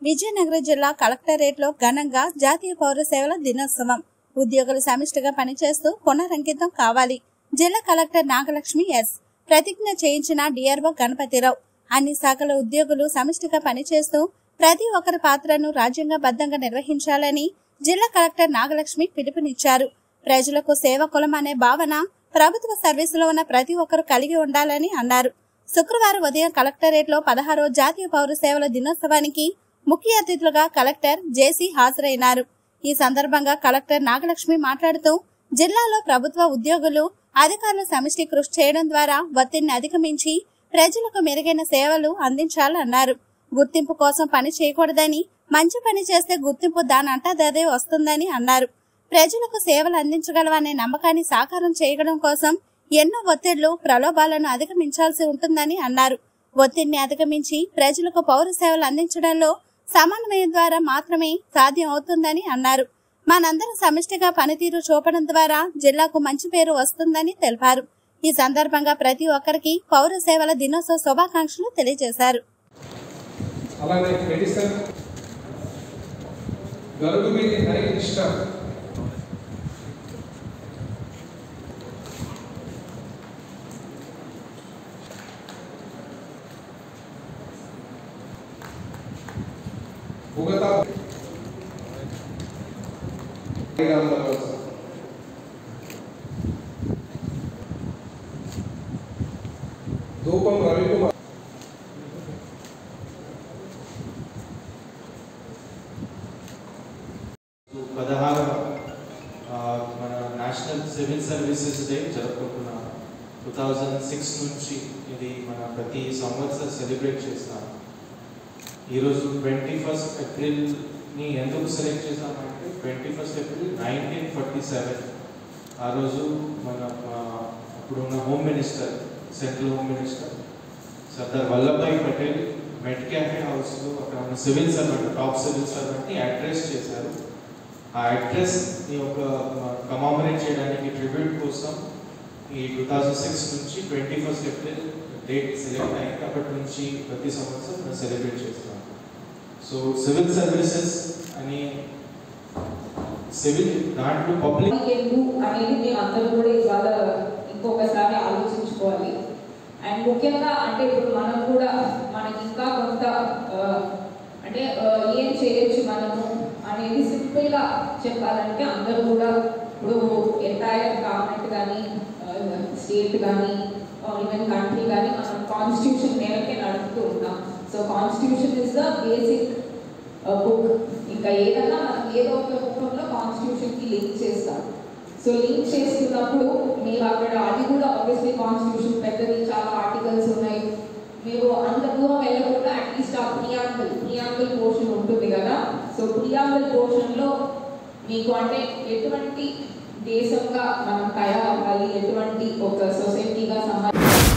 విజయనగరం జిల్లా కలెక్టరేట్లో ఘనంగా జాతీయ పౌర సేవల దినోత్సవం ఉద్యోగులు సమిష్టిగా పనిచేస్తూ పునరంకితం కావాలి జిల్లా కలెక్టర్ నాగలక్ష్మి ఎస్ ప్రతిజ్ఞ చేయించిన డిఆర్ఓ గణపతిరావు అన్ని శాఖల ఉద్యోగులు సమిష్టిగా పనిచేస్తూ ప్రతి ఒక్కరి పాత్రను రాజ్యాంగబద్ధంగా నిర్వహించాలని జిల్లా కలెక్టర్ నాగలక్ష్మి పిలుపునిచ్చారు ప్రజలకు సేవ కులం అనే భావన ప్రభుత్వ సర్వీసులో ఉన్న ప్రతి ఒక్కరూ కలిగి ఉండాలని అన్నారు శుక్రవారం ఉదయం కలెక్టరేట్ లో పదహారో జాతీయ పౌర సేవల దినోత్సవానికి ముఖ్య అతిథులుగా కలెక్టర్ జేసీ హాజరైనారు ఈ సందర్భంగా కలెక్టర్ నాగలక్ష్మి మాట్లాడుతూ జిల్లాలో ప్రభుత్వ ఉద్యోగులు అధికారులు సమిష్టి కృషి చేయడం ద్వారా ఒత్తిడిని అధిగమించి ప్రజలకు మెరుగైన సేవలు అందించాలన్నారు గుర్తింపు కోసం పని చేయకూడదని మంచి పని చేస్తే గుర్తింపు దానంటదే వస్తుందని అన్నారు ప్రజలకు సేవలు అందించగలవనే నమ్మకాన్ని సాకారం చేయడం కోసం ఎన్నో ఒత్తిళ్లు ప్రలోభాలను అధిగమించాల్సి ఉంటుందని అన్నారు ఒత్తిడిని అధిగమించి ప్రజలకు పౌర సేవలు అందించడంలో సమన్వయం ద్వారా మాత్రమే సాధ్యం అవుతుందని అన్నారు మనందరం సమిష్టిగా పనితీరు చూపడం ద్వారా జిల్లాకు మంచి పేరు వస్తుందని తెలిపారు ఈ సందర్భంగా ప్రతి ఒక్కరికి పౌర సేవల దినోత్సవ శుభాకాంక్షలు తెలియజేశారు అలానే మెడిసిన్ గరుడు మీది హరికృష్ణ భూగత ధూపం రవికుమార్ పదహారు మన నేషనల్ సివిల్ సర్వీసెస్ డే జరుపుకుంటున్నాం టూ థౌజండ్ సిక్స్ నుంచి ఇది మన ప్రతి సంవత్సరం సెలబ్రేట్ చేస్తాం ఈరోజు ట్వంటీ ఫస్ట్ ఏప్రిల్ని ఎందుకు సెలెక్ట్ చేస్తామంటే twenty first April nineteen forty seven ఆ రోజు మన ఆ, అప్పుడున్న home minister central home minister Sardar Vallabhbhai Patel met cafe హౌస్లో అక్కడ ఉన్న సివిల్ సర్వెంట్ టాప్ సివిల్ సర్వెంట్ని అడ్రస్ చేశారు ఆ అడ్రస్ ని ఒక కమామరేట్ చేయడానికి ట్రిబ్యూట్ కోసం ఈ టూ థౌజండ్ సిక్స్ నుంచి twenty first April date select అయింది అప్పటి నుంచి ప్రతి సంవత్సరం మనం సెలబ్రేట్ చేస్తాం సో సివిల్ సర్వీసెస్ అని సివిల్ దాంట్లో పబ్లిక్ ఎందుకు అనేది మేము అందరూ కూడా ఇవాళ ఇంకొకసారి ఆలోచించుకోవాలి అండ్ ముఖ్యంగా అంటే ఇప్పుడు మనం కూడా మనకి ఇంకా కొంత ఆ, అంటే ఆ, ఏం చేయొచ్చు మనము అనేది సింపుల్గా చెప్పాలంటే అందరూ కూడా ఇప్పుడు ఎంటైర్ గవర్నమెంట్ కానీ స్టేట్ కానీ ఈవెన్ కంట్రీ కానీ మనం కాన్స్టిట్యూషన్ మేరకే నడుపుతూ ఉంటాం so constitution is the basic book ఇంకా ఏదన్నా మనం ఏదో ఒక రూపంలో కాన్స్టిట్యూషన్ కి లింక్ చేస్తాం సో లింక్ చేస్తున్నప్పుడు మీరు అక్కడ అది కూడా ఆబ్వియస్లీ కాన్స్టిట్యూషన్ పెద్దది చాలా ఆర్టికల్స్ ఉన్నాయి మీరు అంత దూరం వెళ్ళకుండా అట్లీస్ట్ ఆ ప్రియాంబుల్ ప్రియాంబుల్ పోర్షన్ ఉంటుంది కదా సో ప్రియాంబుల్ పోర్షన్లో మీకు అంటే ఎటువంటి దేశంగా మనం తయారవ్వాలి ఎటువంటి ఒక సొసైటీగా సమాజం